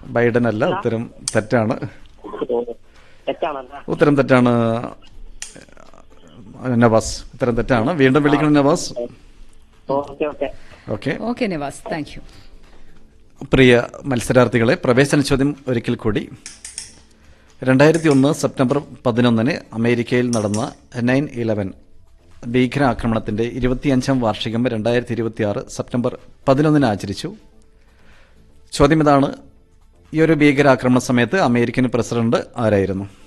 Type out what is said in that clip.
Biden അല്ല ഉത്തരം തെറ്റാണ് തെറ്റാണല്ലേ ഉത്തരം തെറ്റാണ് നവാസ് ഉത്തരം തെറ്റാണ് വീണ്ടും വിളിക്കണം Navas okay okay okay okay Navas thank you പ്രിയ മത്സരാർത്ഥികളെ പ്രവേശന ചോദ്യം ഒരിക്കൽ കൂടി രണ്ടായിരത്തി ഒന്ന് സെപ്റ്റംബർ പതിനൊന്നിന് അമേരിക്കയിൽ നടന്ന നയൻ ഇലവൻ ഭീകരാക്രമണത്തിന്റെ ഇരുപത്തിയഞ്ചാം വാർഷികം രണ്ടായിരത്തി ഇരുപത്തിയാറ് സെപ്റ്റംബർ പതിനൊന്നിന് ആചരിച്ചു ചോദ്യം ഇതാണ് ഈ ഒരു ഭീകരാക്രമണ സമയത്ത് അമേരിക്കൻ പ്രസിഡന്റ് ആരായിരുന്നു